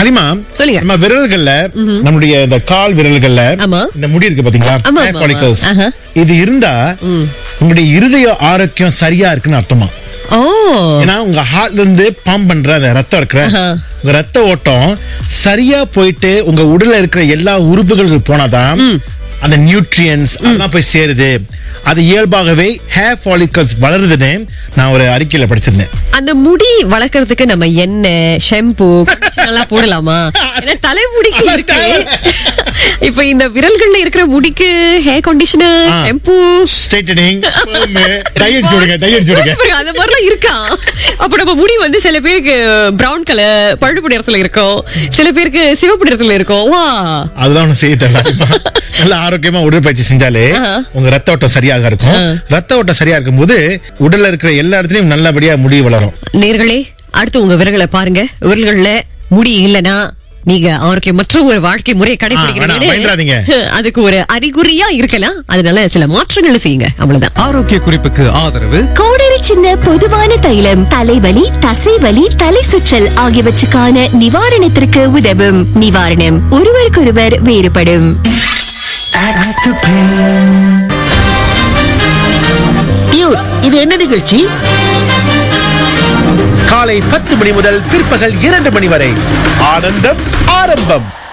ஹலிமா சொல்லுங்க. நம்ம விரல்கள்ல நம்முடைய இந்த கால் விரல்கள்ல ஆமா. இந்த முடி இருக்கு பாத்தீங்களா ஆமா, hair ஆமா, follicles. ஆஹா. இது இருந்தா உங்களுடைய இருதய ஆரோக்கியம் சரியா இருக்குன்னு அர்த்தமா ஓ ஏன்னா உங்க ஹார்ட்ல இருந்து பம்ப் பண்ற அந்த ரத்தம் இருக்கிற ஆஹா. உங்க ரத்த ஓட்டம் சரியா போயிட்டு உங்க உடல்ல இருக்கிற எல்லா உறுப்புகளுக்கு போனாதான் அந்த நியூட்ரியன்ஸ் அதெல்லாம் போய் சேருது அது இயல்பாகவே ஹேர் ஃபாலிகல்ஸ் வளருதுன்னு நான் ஒரு அறிக்கையில படிச்சிருந்தேன் அந்த முடி வளர்க்கறதுக்கு நம்ம எண்ணெய் ஷாம்பு எல்லாம் போடலாமா ஏன்னா தலைமுடிக்கு அதான் இருக்கு தேவை. இப்ப இந்த விரல்கள்ல இருக்கிற முடிக்கு ஹேர் கண்டிஷனர் ஆ. ஷாம்பு ஸ்ட்ரைட்டனிங் டயட் சொல்லுங்க டயட் சொல்லுங்க அந்த மாதிரிலாம் இருக்கா அப்ப நம்ம முடி வந்து சில பேருக்கு பிரவுன் கலர் பழுப்பு நிறத்துல இருக்கும் சில பேருக்கு சிவப்பு நிறத்துல இருக்கும் வா அதெல்லாம் ஒண்ணு செய்ய தேவையில்ல. நல்ல ஆரோக்கியமா உடற்பயிற்சி செஞ்சாலே ஆஹா. உங்க ரத்த ஓட்டம் சரியாக இருக்கும் ரத்த ஓட்டம் சரியா இருக்கும்போது உடல்ல இருக்கிற எல்லா இடத்துலயும் நல்லபடியா முடி வளரும் நேர்களே அடுத்து உங்க விரல்களை பாருங்க விரல்கள்ல முடி இல்லனா நீங்க ஆரோக்கியமற்ற ஒரு வாழ்க்கை முறையை வேணாம், பயந்துராதீங்க. கடைபிடிக்கிறீங்க அதுக்கு ஒரு அறிகுறியா இருக்கலாம் அதனால சில மாற்றங்களை செய்யுங்க அவ்வளவுதான் ஆரோக்கிய குறிப்புக்கு ஆதரவு கோடரி சின்ன பொதுவான தைலம் தலைவலி தசைவலி தலை சுற்றல் ஆகியவற்றுக்கான நிவாரணத்திற்கு உதவும் நிவாரணம் ஒருவருக்கொருவர் வேறுபடும் டியூட் இது என்ன நிகழ்ச்சி காலை பத்து மணி முதல் பிற்பகல் இரண்டு மணி வரை ஆனந்தம் ஆரம்பம்